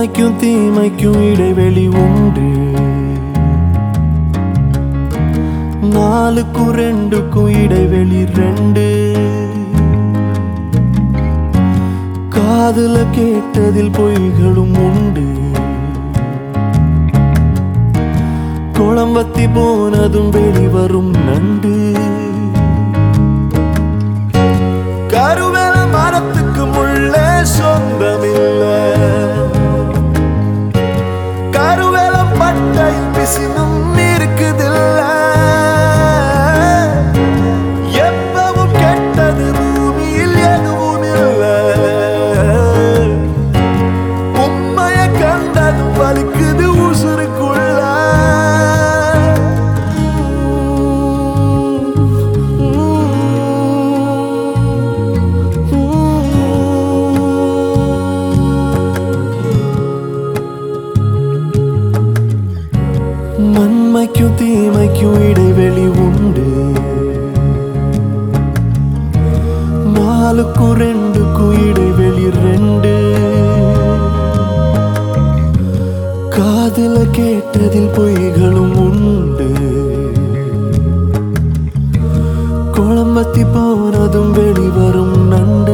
நன்மைக்கும் தீமைக்கும் இடைவெளி உண்டு நாலுக்கும் ரெண்டுக்கும் இடைவெளி ரெண்டு காதுல கேட்டதில் பொய்களும் உண்டு குளம்பத்தி போனதும் வெளிவரும் நண்டு கருவேல மரத்துக்கு முள்ளே சொந்தமில்ல கருவேல பட்டையில் பிசினும் இருக்குதில்ல எப்பவும் கெட்டது பூமியில் எதுவும் இல்ல உண்மைய கண்டதும் வலிக்குது உசுருக்குள்ள நன்மைக்கும் தீமைக்கும் இடைவெளி உண்டு நாலுக்கும் ரெண்டுக்கும் இடைவெளி ரெண்டு காதுல கேட்டதில் பொய்களும் உண்டு குளம்பத்தி போனதும் வெளிவரும் நண்டு